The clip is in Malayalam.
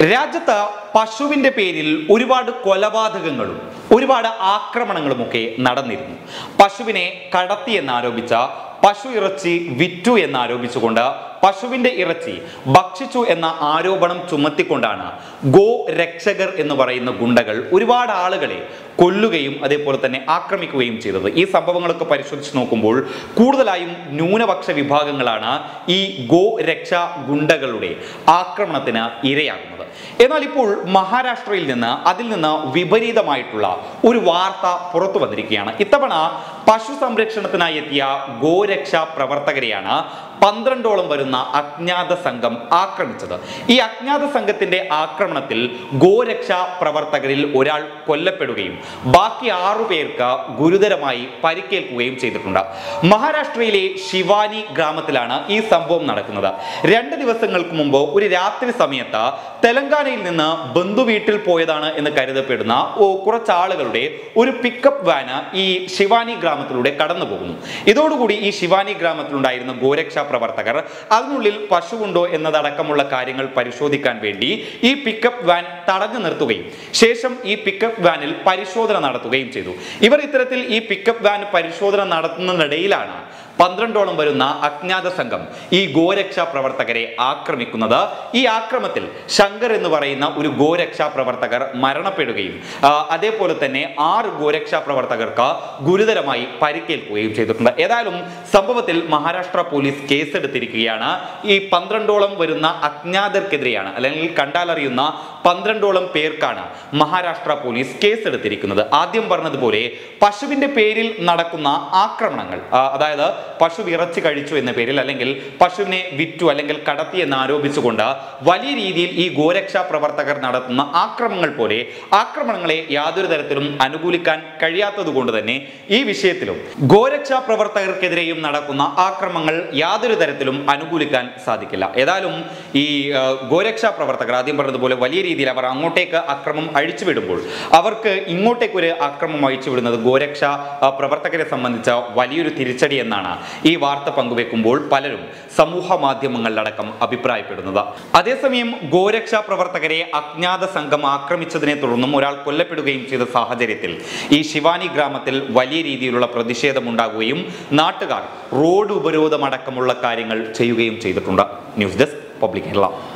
രാജ്യത്ത് പശുവിന്റെ പേരിൽ ഒരുപാട് കൊലപാതകങ്ങളും ഒരുപാട് ആക്രമണങ്ങളുമൊക്കെ നടന്നിരുന്നു പശുവിനെ കടത്തി എന്നാരോപിച്ച പശു ഇറച്ചി വിറ്റു എന്നാരോപിച്ചുകൊണ്ട് പശുവിന്റെ ഇറച്ചി ഭക്ഷിച്ചു എന്ന ആരോപണം ചുമത്തിക്കൊണ്ടാണ് ഗോ രക്ഷകർ എന്ന് പറയുന്ന ഗുണ്ടകൾ ഒരുപാട് ആളുകളെ കൊല്ലുകയും അതേപോലെ തന്നെ ആക്രമിക്കുകയും ചെയ്തത് ഈ സംഭവങ്ങളൊക്കെ പരിശോധിച്ച് നോക്കുമ്പോൾ കൂടുതലായും ന്യൂനപക്ഷ വിഭാഗങ്ങളാണ് ഈ ഗോ രക്ഷാ ഗുണ്ടകളുടെ ആക്രമണത്തിന് ഇരയാകുന്നത് എന്നാൽ ഇപ്പോൾ മഹാരാഷ്ട്രയിൽ നിന്ന് അതിൽ നിന്ന് വിപരീതമായിട്ടുള്ള ഒരു വാർത്ത പുറത്തു വന്നിരിക്കുകയാണ് ഇത്തവണ പശു സംരക്ഷണത്തിനായി എത്തിയ ഗോരക്ഷാ പ്രവർത്തകരെയാണ് പന്ത്രണ്ടോളം വരുന്ന അജ്ഞാത സംഘം ആക്രമിച്ചത് ഈ അജ്ഞാത സംഘത്തിന്റെ ആക്രമണത്തിൽ ഗോരക്ഷാ പ്രവർത്തകരിൽ ഒരാൾ കൊല്ലപ്പെടുകയും ബാക്കി ആറു പേർക്ക് ഗുരുതരമായി പരിക്കേൽക്കുകയും ചെയ്തിട്ടുണ്ട് മഹാരാഷ്ട്രയിലെ ശിവാനി ഗ്രാമത്തിലാണ് ഈ സംഭവം നടക്കുന്നത് രണ്ട് ദിവസങ്ങൾക്ക് മുമ്പ് ഒരു രാത്രി സമയത്ത് തെലങ്കാനയിൽ നിന്ന് ബന്ധു വീട്ടിൽ പോയതാണ് എന്ന് കരുതപ്പെടുന്ന ഓ, കുറച്ച് ആളുകളുടെ ഒരു പിക്കപ്പ് വാന് ഈ ശിവാനി ഗ്രാമത്തിലൂടെ കടന്നു പോകുന്നു ഇതോടുകൂടി ഈ ശിവാനി ഗ്രാമത്തിലുണ്ടായിരുന്ന ഗോരക്ഷാ പ്രവർത്തകർ അതിനുള്ളിൽ പശുവുണ്ടോ എന്നതടക്കമുള്ള കാര്യങ്ങൾ പരിശോധിക്കാൻ വേണ്ടി ഈ പിക്കപ്പ് വാൻ തടഞ്ഞു നിർത്തുകയും ശേഷം ഈ പിക്കപ്പ് വാനിൽ പരിശോധന നടത്തുകയും ചെയ്തു ഇവർ ഇത്തരത്തിൽ ഈ പിക്കപ്പ് വാൻ പരിശോധന നടത്തുന്നതിനിടയിലാണ് പന്ത്രണ്ടോളം വരുന്ന അജ്ഞാത സംഘം ഈ ഗോരക്ഷാ പ്രവർത്തകരെ ആക്രമിക്കുന്നത് ഈ ആക്രമത്തിൽ ശങ്കർ എന്ന് പറയുന്ന ഒരു ഗോരക്ഷാ പ്രവർത്തകർ മരണപ്പെടുകയും ആ, അതേപോലെ തന്നെ ആറ് ഗോരക്ഷാ പ്രവർത്തകർക്ക് ഗുരുതരമായി പരിക്കേൽക്കുകയും ചെയ്തിട്ടുണ്ട് ഏതായാലും സംഭവത്തിൽ മഹാരാഷ്ട്ര പോലീസ് കേസെടുത്തിരിക്കുകയാണ് ഈ പന്ത്രണ്ടോളം വരുന്ന അജ്ഞാതർക്കെതിരെയാണ് അല്ലെങ്കിൽ കണ്ടാലറിയുന്ന പന്ത്രണ്ടോളം പേർക്കാണ് മഹാരാഷ്ട്ര പോലീസ് കേസെടുത്തിരിക്കുന്നത് ആദ്യം പറഞ്ഞതുപോലെ പശുവിന്റെ പേരിൽ നടക്കുന്ന ആക്രമണങ്ങൾ ആ, അതായത് പശു ഇറച്ചി കഴിച്ചു എന്ന പേരിൽ അല്ലെങ്കിൽ പശുവിനെ വിറ്റു അല്ലെങ്കിൽ കടത്തി എന്ന് ആരോപിച്ചുകൊണ്ട് വലിയ രീതിയിൽ ഈ ഗോരക്ഷാ പ്രവർത്തകർ നടത്തുന്ന ആക്രമണങ്ങൾ പോലെ ആക്രമണങ്ങളെ യാതൊരു തരത്തിലും അനുകൂലിക്കാൻ കഴിയാത്തത് കൊണ്ട് തന്നെ ഈ വിഷയത്തിലും ഗോരക്ഷാ പ്രവർത്തകർക്കെതിരെയും നടക്കുന്ന ആക്രമണങ്ങൾ യാതൊരു തരത്തിലും അനുകൂലിക്കാൻ സാധിക്കില്ല ഏതായാലും ഈ ആ, ഗോരക്ഷാ പ്രവർത്തകർ ആദ്യം പറഞ്ഞതുപോലെ വലിയ രീതിയിൽ അവർ അങ്ങോട്ടേക്ക് അക്രമം അഴിച്ചുവിടുമ്പോൾ അവർക്ക് ഇങ്ങോട്ടേക്ക് ഒരു അക്രമം അഴിച്ചുവിടുന്നത് ഗോരക്ഷാ ആ, പ്രവർത്തകരെ സംബന്ധിച്ച വലിയൊരു തിരിച്ചടി എന്നാണ് ഈ വാർത്ത പങ്കുവെക്കുമ്പോൾ പലരും സമൂഹ മാധ്യമങ്ങളിലടക്കം അഭിപ്രായപ്പെടുന്നത് അതേസമയം ഗോരക്ഷാ പ്രവർത്തകരെ അജ്ഞാത സംഘം ആക്രമിച്ചതിനെ തുടർന്നും ഒരാൾ കൊല്ലപ്പെടുകയും ചെയ്ത സാഹചര്യത്തിൽ ഈ ശിവാനി ഗ്രാമത്തിൽ വലിയ രീതിയിലുള്ള പ്രതിഷേധമുണ്ടാകുകയും നാട്ടുകാർ റോഡ് ഉപരോധമടക്കമുള്ള കാര്യങ്ങൾ ചെയ്യുകയും ചെയ്തിട്ടുണ്ട് ന്യൂസ് ഡെസ്ക് പബ്ലിക് കേരള